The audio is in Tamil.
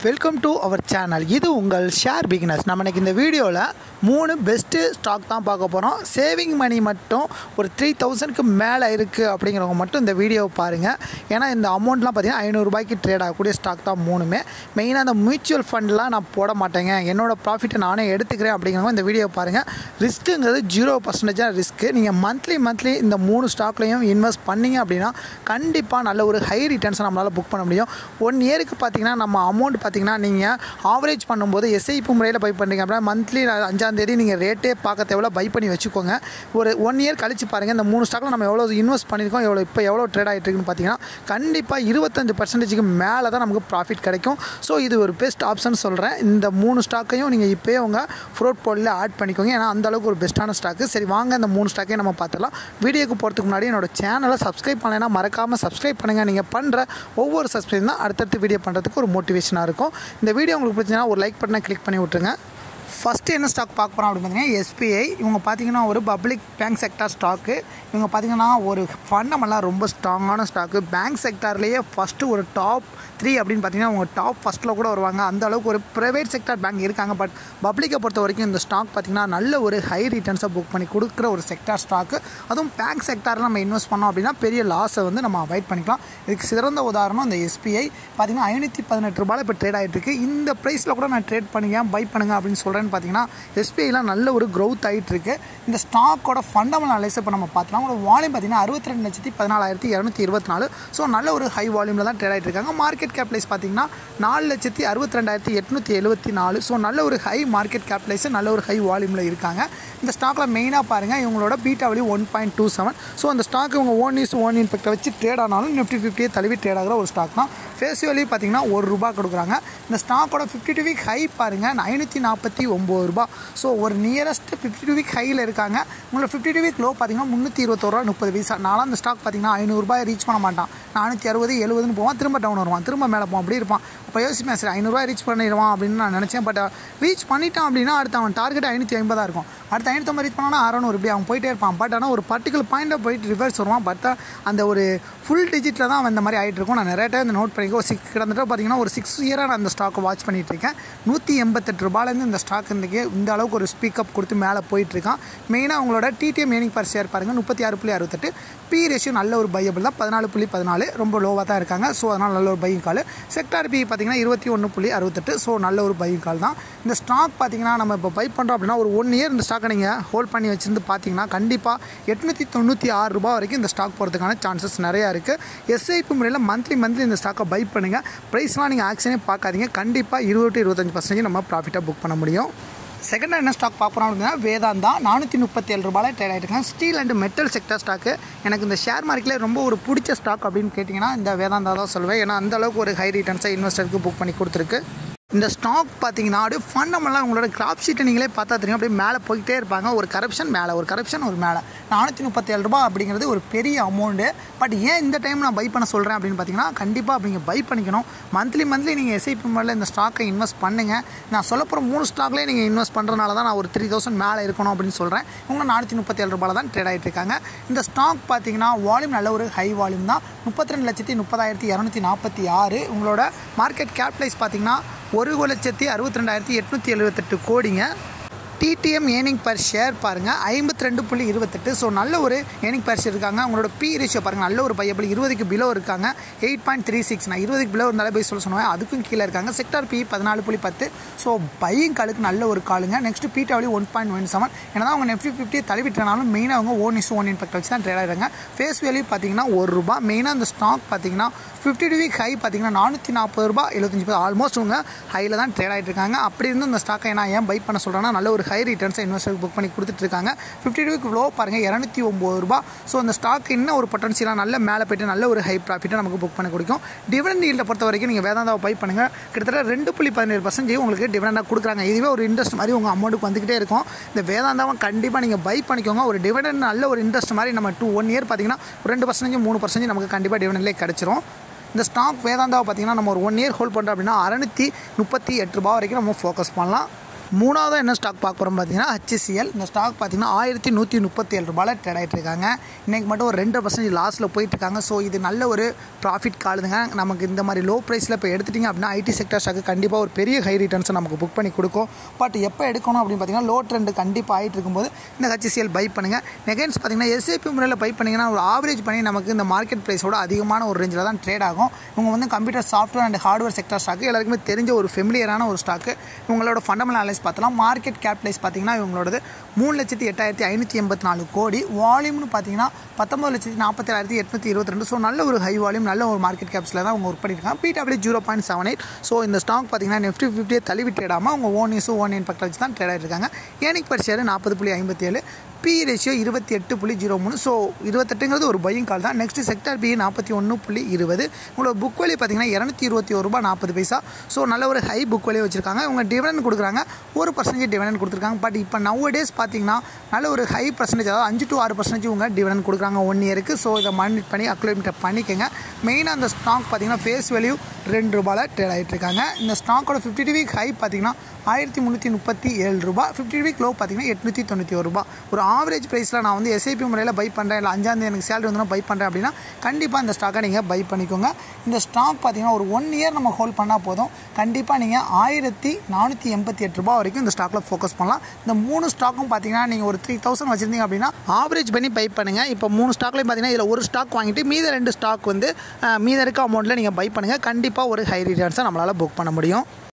வெல்கம் டு அவர் சேனல் இது உங்கள் ஷேர் பிகினர்ஸ் நம்ம இன்னைக்கு இந்த வீடியோவில் மூணு பெஸ்ட்டு ஸ்டாக் தான் பார்க்க போகிறோம் சேவிங் மணி மட்டும் ஒரு த்ரீ தௌசண்ட்க்கு மேலே இருக்குது அப்படிங்கிறவங்க மட்டும் இந்த வீடியோவை பாருங்கள் ஏன்னா இந்த அமௌண்ட்லாம் பார்த்தீங்கன்னா ஐநூறுரூபாய்க்கு ட்ரேட் ஆகக்கூடிய ஸ்டாக் தான் மூணுமே மெயினாக அந்த மியூச்சுவல் ஃபண்ட்லாம் நான் போட மாட்டேங்க என்னோட ப்ராஃபிட்டை நானே எடுத்துக்கிறேன் அப்படிங்கிறவங்க இந்த வீடியோ பாருங்கள் ரிஸ்க்குங்கிறது ஜீரோ பர்சன்டேஜாக ரிஸ்க்கு நீங்கள் மந்த்லி மந்த்லி இந்த மூணு ஸ்டாக்லையும் இன்வெஸ்ட் பண்ணீங்க அப்படின்னா கண்டிப்பாக நல்ல ஒரு ஹை ரிட்டர்ன்ஸை நம்மளால் புக் பண்ண முடியும் ஒன் இயருக்கு பார்த்தீங்கன்னா நம்ம அமௌண்ட் பார்த்தீங்கன்னா நீங்கள் ஆவரேஜ் பண்ணும்போது எஸ்ஐபி முறையில் பை பண்ணுறீங்க அப்படின்னா மந்த்லி அஞ்சாந்தேதி நீங்கள் ரேட்டே பார்க்க தேவையில்ல பை பண்ணி வச்சுக்கோங்க ஒரு ஒன் இயர் கழிச்சு பாருங்கள் இந்த மூணு ஸ்டாக்கில் நம்ம எவ்வளோ இன்வெஸ்ட் பண்ணியிருக்கோம் எவ்வளோ இப்போ எவ்வளோ ட்ரேட் ஆகிட்டு இருக்குன்னு பார்த்தீங்கன்னா கண்டிப்பாக இருபத்தஞ்சு பர்சன்டேஜுக்கு மேலே தான் நமக்கு ப்ராஃபிட் கிடைக்கும் ஸோ இது ஒரு பெஸ்ட் ஆப்ஷன் சொல்கிறேன் இந்த மூணு ஸ்டாக்கையும் நீங்கள் இப்போயே உங்கள் ஃப்ரோட் போலில் ஆட் பண்ணிக்கோங்க ஏன்னா அந்த அளவுக்கு ஒரு பெஸ்ட்டான ஸ்டாக்கு சரி வாங்க இந்த மூணு ஸ்டாக்கையும் நம்ம பார்த்துலாம் வீடியோக்கு போகிறதுக்கு முன்னாடி என்னோட சேனலை சப்ஸ்கிரைப் பண்ணலைன்னா மறக்காமல் சப்ஸ்கிரைப் பண்ணுங்கள் நீங்கள் பண்ணுற ஒவ்வொரு சப்ஸ்கிரைப் தான் அடுத்தடுத்து வீடியோ பண்ணுறதுக்கு ஒரு மோட்டிவேஷனாக இருக்கும் இந்த வீடியோ உங்களுக்கு பிடிச்சதுன்னா ஒரு லைக் பட்டனை கிளிக் பண்ணி விட்ருங்க ஃபஸ்ட்டு என்ன ஸ்டாக் பார்க்க போகிறோம் அப்படின்னு பார்த்தீங்கன்னா எஸ்பிஐ இவங்க பார்த்தீங்கன்னா ஒரு பப்ளிக் பேங்க் செக்டார் ஸ்டாக்கு இவங்க பார்த்தீங்கன்னா ஒரு ஃபண்டமெல்லாம் ரொம்ப ஸ்ட்ராங்கான ஸ்டாக்கு பேங்க் செக்டார்லேயே ஃபஸ்ட்டு ஒரு டாப் த்ரீ அப்படின்னு பார்த்தீங்கன்னா அவங்க டாப் ஃபஸ்ட்டில் கூட வருவாங்க அந்த அளவுக்கு ஒரு ப்ரைவேட் செக்டார் பேங்க் இருக்காங்க பட் பப்ளிக்கை பொறுத்த வரைக்கும் இந்த ஸ்டாக் பார்த்தீங்கன்னா நல்ல ஒரு ஹை ரிட்டர்ன்ஸை புக் பண்ணி கொடுக்குற ஒரு செக்டார் ஸ்டாக்கு அதுவும் பேங்க் செக்டாரில் நம்ம இன்வெஸ்ட் பண்ணோம் அப்படின்னா பெரிய லாஸை வந்து நம்ம அவாய்ட் பண்ணிக்கலாம் இதுக்கு சிறந்த உதாரணம் இந்த எஸ்பிஐ பார்த்தீங்கன்னா ஐநூற்றி பதினெட்டு ரூபாயில் இப்போ ட்ரேட் ஆகிட்டு இருக்கு இந்த ப்ரைஸில் கூட நான் ட்ரேட் பண்ணுங்க பை பண்ணுங்க அப்படின்னு சொல்கிறேன்னு பார்த்தீங்கன்னா எஸ்பிஐலாம் நல்ல ஒரு க்ரௌத் ஆகிட்டு இருக்கு இந்த ஸ்டாக்கோட ஃபண்டமெண்டல் அனலைஸ் இப்போ நம்ம பார்த்தோம்னா ஒரு வால்யூம் பார்த்தீங்கன்னா அறுபத்தி ரெண்டு லட்சத்தி பதினாலாயிரத்தி இரநூத்தி இருபத்தி நாலு ஸோ நல்ல ஒரு ஹை வால்யூமில் தான் ட்ரேட் ஆகிட்டு இருக்காங்க மார்க்கெட் கேப்லைஸ் பார்த்தீங்கன்னா நாலு லட்சத்தி அறுபத்தி ரெண்டாயிரத்தி எட்நூற்றி எழுபத்தி நாலு ஸோ நல்ல ஒரு ஹை மார்க்கெட் கேப்லைஸ் நல்ல ஒரு ஹை வால்யூமில் இருக்காங்க இந்த ஸ்டாக்கில் மெயினாக பாருங்கள் இவங்களோட பீட்டா வழி one point two seven so அந்த ஸ்டாக் இவங்க ஓன் நியூஸ் ஓன் இன்பெக்டை வச்சு ட்ரேட் ஆனாலும் நிஃப்டி ஃபிஃப்டியை தழுவி ட்ரேட் ஆகிற ஒரு ஸ்டாக் தான் ஃபேஸ் வேல்யூ பார்த்தீங்கன்னா ஒரு ரூபா கொடுக்குறாங்க இந்த ஸ்டாக்கோட ஃபிஃப்டி டூ வீக் ஹை பாருங்கள் ஐநூற்றி நாற்பத்தி ஒம்பது ரூபா ஸோ ஒரு நியரஸ்ட் ஃபிஃப்டி டூ வீக் ஹையில் இருக்காங்க உங்களோட ஃபிஃப்டி டூ வீக் லோ பார்த்தீங்கன்னா முந்நூற்றி இருபத்தோருவா முப்பது பைசா நாலாம் அந்த ஸ்டாக் பார்த்தீங்கன்னா ஐநூறுரூபாய் ரீச் பண்ண மாட்டான் நானூற்றி அறுபது எழுபதுன்னு போவான் திரும்ப டவுன் வருவான் திரும்ப மேலே போவான் அப்படி இருப்பான் அப்போ யோசிப்பேன் சரி ஐநூறுரூவா ரீச் பண்ணிடுவான் அப்படின்னு நான் நினச்சேன் பட் ரீச் பண்ணிட்டான் அப்படின்னா அடுத்து அவன் டார்கெட் ஐநூற்றி ஐம்பதாக இருக்கும் அடுத்து ஐநூற்றம்பது ரீச் பண்ணானா அறநூறு இப்படி அவன் போயிட்டே இருப்பான் பட் ஆனால் ஒரு பர்டிகுலர் பாயிண்ட்டில் போயிட்டு ரிவர்ஸ் வருவான் பட் அந்த ஒரு ஃபுல் டிஜிட்டில் தான் அவன் இந்த மாதிரி ஆகிட்டு இருக்கும் நான் நிறைய டைம் இந்த நோட் பண்ணிக்கோ சிக்ஸ் கிட்டத்தட்ட பார்த்தீங்கன்னா ஒரு சிக்ஸ் இயராக நான் அந்த ஸ்டாக்கை வாட்ச் பண்ணிட்டு இருக்கேன் நூற்றி எண்பத்தெட்டு ரூபாயிலேருந்து இந்த ஸ்டாக் இன்றைக்கி இந்த அளவுக்கு ஒரு ஸ்பீக்கப் கொடுத்து மேலே போயிட்டுருக்கான் மெயினாக அவங்களோட டிடிஎம் ஏனிங் பர் ஷேர் பாருங்கள் முப்பத்தி ஆறு புள்ளி அறுபத்தெட்டு பி ரேஷியோ நல்ல ஒரு பையபிள் தான் பதினாலு புள்ளி பதினாலு ரொம்ப லோவாக தான் இருக்காங்க ஸோ அதனால் நல்ல ஒரு பையிங் கால் செக்டார் பி பார்த்தீங்கன்னா இருபத்தி ஒன்று புள்ளி அறுபத்தெட்டு ஸோ நல்ல ஒரு பையிங் கால் தான் இந்த ஸ்டாக் பார்த்தீங்கன்னா நம்ம இப்போ பை பண்ணுறோம் அப்படின்னா ஒரு ஒன் இயர் இந்த ஸ்டாக்கை நீங்கள் ஹோல்ட் பண்ணி வச்சிருந்து பார்த்தீங்கன்னா கண்டிப்பாக எட்நூற்றி தொண்ணூற்றி ஆறு ரூபா வரைக்கும் இந்த ஸ்டாக் போகிறதுக்கான சான்சஸ் நிறையா இருக்குது எஸ்ஐபி முறையில் மந்த்லி மந்த்லி இந்த ஸ்டாக்கை பை பண்ணுங்கள் ப்ரைஸ்லாம் நீங்கள் ஆக்ஷனே பார்க்காதீங்க கண்டிப்பாக இருபது டு இருபத்தஞ்சு பர்சன்டேஜ் நம்ம ப்ராஃபிட்டாக புக் பண்ண முடியும் செகண்ட் என்ன ஸ்டாக் பார்க்குறோம் அப்படின்னா வேதாந்தா நானூற்றி முப்பத்தி ஏழு ரூபாயில் ட்ரேட் ஆகிட்டு steel and metal sector stock எனக்கு இந்த ஷேர் மார்க்கெட்டில் ரொம்ப ஒரு பிடிச்ச ஸ்டாக் அப்படின்னு கேட்டிங்கன்னா இந்த வேதாந்தா தான் சொல்லுவேன் ஏன்னா அந்த அளவுக்கு ஒரு ஹை ரிட்டர்ன்ஸை இன்வெஸ்டருக்கு புக் பண்ணி கொடுத்துருக்கு இந்த ஸ்டாக் பார்த்தீங்கன்னா அப்படியே ஃபண்டமெல்லாம் உங்களோட கிராப் ஷீட்டை நீங்களே பார்த்தா தெரியும் அப்படியே மேலே போய்கிட்டே இருப்பாங்க ஒரு கரப்ஷன் மேலே ஒரு கரப்ஷன் ஒரு மேலே நானூற்றி முப்பத்தேழு ரூபா அப்படிங்கிறது ஒரு பெரிய அமௌண்ட்டு பட் ஏன் இந்த டைம் நான் பை பண்ண சொல்கிறேன் அப்படின்னு பார்த்தீங்கன்னா கண்டிப்பாக அப்படிங்க பை பண்ணிக்கணும் மந்த்லி மந்த்லி நீங்கள் எஸ்ஐபி மேலே இந்த ஸ்டாக்கை இன்வெஸ்ட் பண்ணுங்கள் நான் சொல்ல போகிற மூணு ஸ்டாக்லேயே நீங்கள் இன்வெஸ்ட் பண்ணுறதுனால தான் நான் ஒரு த்ரீ தௌசண்ட் மேலே இருக்கணும் அப்படின்னு சொல்கிறேன் இவங்க நானூற்றி முப்பத்தேழு ரூபாயில் தான் ட்ரேட் ஆகிட்டு இருக்காங்க இந்த ஸ்டாக் பார்த்தீங்கன்னா வால்யூம் நல்ல ஒரு ஹை வால்யூம் தான் முப்பத்தி ரெண்டு லட்சத்தி முப்பதாயிரத்தி இரநூத்தி நாற்பத்தி ஆறு உங்களோட மார்க்கெட் கேப்லைஸ் பார்த்தீங்கன்னா ஒரு லட்சத்தி அறுபத்தி ரெண்டாயிரத்தி எட்நூற்றி எழுபத்தெட்டு கோடிங்க டிடிஎம் ஏர்னிங் பர் ஷேர் பாருங்கள் ஐம்பத்தி ரெண்டு புள்ளி இருபத்தெட்டு ஸோ நல்ல ஒரு ஏர்னிங் பர் ஷேர் இருக்காங்க அவங்களோட பி ரேஷியோ பாருங்கள் நல்ல ஒரு பையபிள் இருபதுக்கு பிலோ இருக்காங்க எயிட் பாயிண்ட் த்ரீ சிக்ஸ் நான் இருபதுக்கு பிலோ இருந்தாலே போய் சொல்ல சொன்னேன் அதுக்கும் கீழே இருக்காங்க செக்டார் பி பதினாலு புள்ளி பத்து ஸோ பையிங் காலுக்கு நல்ல ஒரு காலுங்க நெக்ஸ்ட் பீட்டாவளி ஒன் பாயிண்ட் ஒன் செவன் ஏன்னா அவங்க நெஃப்டி ஃபிஃப்டி தழுவிட்டனாலும் மெயினாக அவங்க ஓன் இஸ் ஓன் இன்பெக்ட் வச்சு தான் ட்ரேட் ஆகிறாங்க ஃபேஸ் வேல்யூ பார்த்தீங்கன்னா ஒரு ரூபா மெயினாக அந்த ஸ்டாக் பார்த்தீங்கன்னா ஃபிஃப்டி டூ வீக் ஹை பார்த்தீங்கன்னா நானூற்றி நாற்பது ரூபா எழுபத்தஞ்சு ரூபா ஆல்மோஸ்ட் அவங்க ஹையில் தான் ட்ரேட் ஆகிட்டு இருக்காங்க அப்படி இருந்து இந்த ஸ்டாக்கை நான் ஏன் பை பண்ண சொல்கிறேன்னா நல்ல ஒரு ஹை ரிட்டர்ன்ஸை இன்வெஸ்டர் புக் பண்ணி கொடுத்துட்ருக்காங்க ஃபிஃப்டி டூ வீக் லோ பாருங்கள் இரநூத்தி ஒம்பது ரூபா ஸோ அந்த ஸ்டாக் இன்னும் ஒரு பொட்டன்ஷியலாக நல்ல மேலே போய்ட்டு நல்ல ஒரு ஹை ப்ராஃபிட்டை நமக்கு புக் பண்ணி கொடுக்கும் டிவிடெண்ட் ஈல்டை பொறுத்த வரைக்கும் நீங்கள் வேதாந்தாவை பை பண்ணுங்கள் கிட்டத்தட்ட ரெண்டு புள்ளி பதினேழு பர்சன்டேஜ் உங்களுக்கு டிவிடெண்டாக கொடுக்குறாங்க இதுவே ஒரு இன்ட்ரெஸ்ட் மாதிரி உங்கள் அமௌண்ட்டுக்கு வந்துக்கிட்டே இருக்கும் இந்த வேதாந்தாவை கண்டிப்பாக நீங்கள் பை பண்ணிக்கோங்க ஒரு டிவிடெண்ட் நல்ல ஒரு இன்ட்ரெஸ்ட் மாதிரி நம்ம டூ ஒன் இயர் பார்த்தீங்கன்னா ஒரு ரெண்டு பர்சன்டேஜ் மூணு பர்சன்டேஜ் நமக்கு கண்டிப்பாக டிவிடெண்ட்லேயே கிடச்சிரும் இந்த ஸ்டாக் வேதாந்தாவை பார்த்தீங்கன்னா நம்ம ஒரு ஒன் இயர் ஹோல்ட் பண்ணுறோம் அப்படின்னா அறநூற்றி முப்பத்தி எட்டு ரூபா வரைக்கும் நம்ம ஃபோக்கஸ் பண்ணலாம் மூணாவது என்ன ஸ்டாக் பார்க்க போகிறோம் பார்த்தீங்கன்னா ஹச்சிசிஎல் இந்த ஸ்டாக் பார்த்தீங்கன்னா ஆயிரத்தி நூற்றி முப்பத்தி ஏழு ரூபாயில் ட்ரேட் ஆகிட்டு இருக்காங்க இன்றைக்கி மட்டும் ஒரு ரெண்டு பர்சன்டேஜ் லாஸில் போயிட்டுருக்காங்க ஸோ இது நல்ல ஒரு ப்ராஃபிட் காலுதுங்க நமக்கு இந்த மாதிரி லோ ப்ரைஸில் இப்போ எடுத்துட்டிங்க அப்படின்னா ஐடி செக்டர் ஸ்டாக்கு கண்டிப்பாக ஒரு பெரிய ஹை ரிட்டர்ன்ஸை நமக்கு புக் பண்ணி கொடுக்கும் பட் எப்போ எடுக்கணும் அப்படின்னு பார்த்தீங்கன்னா லோ ட்ரெண்டு கண்டிப்பாக ஆகிட்டு இருக்கும்போது இந்த ஹச்சிசிஎல் பை பண்ணுங்கள் நெகன்ஸ் பார்த்தீங்கன்னா எஸ்ஐபி முறையில் பை பண்ணிங்கன்னா ஒரு ஆவரேஜ் பண்ணி நமக்கு இந்த மார்க்கெட் ப்ரைஸோட அதிகமான ஒரு ரேஞ்சில் தான் ட்ரேட் ஆகும் இவங்க வந்து computer software and hardware sector stock எல்லாருக்குமே தெரிஞ்ச ஒரு ஃபெமிலியரான ஒரு ஸ்டாக்கு இவங்களோட ஃபண்டமெண்டல் அனலைஸ் பார்த்தலாம் மார்க்கெட் கேபிட்டலைஸ் பார்த்தீங்கன்னா இவங்களோடது மூணு லட்சத்தி எட்டாயிரத்தி ஐநூற்றி எண்பத்தி நாலு கோடி வால்யூம்னு பார்த்தீங்கன்னா பத்தொம்பது லட்சத்தி நாற்பத்தேழாயிரத்தி எட்நூற்றி இருபத்தி ரெண்டு ஸோ நல்ல ஒரு ஹை வால்யூம் நல்ல ஒரு மார்க்கெட் கேப்ஸில் தான் அவங்க ஒர்க் பண்ணியிருக்காங்க PW zero point seven eight so இந்த ஸ்டாக் பார்த்தீங்கன்னா நிஃப்டி ஃபிஃப்டியை தள்ளி ட்ரேடாமல் அவங்க ஓன் இஸ் ஓன் இன்பெக்ட் வச்சு தான் ட்ரேட் ஆகிருக்காங்க ஏனிக் பர் ஷேர் நாற்பது புள்ளி ஐம்பத்தி ஏழு பி ரேஷியோ இருபத்தி எட்டு புள்ளி ஜீரோ மூணு ஸோ இருபத்தெட்டுங்கிறது ஒரு பையிங் கால் தான் நெக்ஸ்ட் செக்டர் பி நாற்பத்தி ஒன்று புள்ளி இருபது உங்களோட புக் வேலி பார்த்தீங்கன்னா இரநூத்தி இருபத்தி ஒரு ரூபா நாற்பது பைசா ஸோ நல்ல ஒரு ஹை புக் வேலையை வச்சிருக்காங்க இவங்க டிவிடன் கொடுக்குறாங்க ஒரு பர்சன்டேஜ் டிவிடன் கொடுத்துருக்காங்க பட் இப்போ நவ டேஸ் பார்த்தீங்கன்னா நல்ல ஒரு ஹை பர்சன்டேஜ் அதாவது அஞ்சு டு ஆறு பர்சன்டேஜ் இவங்க டிவிடன் கொடுக்குறாங்க ஒன் இயருக்கு ஸோ இதை மானிட் பண்ணி அக்லோமீட்டர் பண்ணிக்கோங்க மெயினாக அந்த ஸ்டாக் பார்த்தீங்கன்னா ஃபேஸ் வேல்யூ ரெண்டு ரூபாயில் ட்ரேட் ஆகிட்டு இருக்காங்க இந்த ஸ்டாக்கோட ஃபிஃப்டி டூ வீக் ஹை பார்த்தீங்கன்னா ஆயிரத்தி முந்நூற்றி முப்பத்தி ஏழு ரூபா ஃபிஃப்டி வீக் லோ பார்த்தீங்கன்னா எட்நூற்றி தொண்ணூற்றி ஒரு ரூபா ஒரு ஆவரேஜ் ப்ரைஸில் நான் வந்து எஸ்ஐபி முறையில் பை பண்ணுறேன் இல்லை அஞ்சாந்தேதி எனக்கு சேலரி வந்து பை பண்ணுறேன் அப்படின்னா கண்டிப்பாக இந்த ஸ்டாக்கை நீங்கள் பை பண்ணிக்கோங்க இந்த ஸ்டாக் பார்த்தீங்கன்னா ஒரு ஒன் இயர் நம்ம ஹோல்ட் பண்ணால் போதும் கண்டிப்பாக நீங்கள் ஆயிரத்தி நானூற்றி எண்பத்தி எட்டு ரூபா வரைக்கும் இந்த ஸ்டாக்கில் ஃபோக்கஸ் பண்ணலாம் இந்த மூணு ஸ்டாக்கும் பார்த்தீங்கன்னா நீங்கள் ஒரு த்ரீ தௌசண்ட் வச்சுருந்தீங்க அப்படின்னா ஆவரேஜ் பண்ணி பை பண்ணுங்கள் இப்போ மூணு ஸ்டாக்லேயும் பார்த்தீங்கன்னா இதில் ஒரு ஸ்டாக் வாங்கிட்டு மீத ரெண்டு ஸ்டாக் வந்து மீத இருக்க அமௌண்ட்டில் நீங்கள் பை பண்ணுங்கள் கண்டிப்பாக ஒரு ஹை ரிட்டர்ன்ஸை நம்மளால் புக் பண்ண முடியும்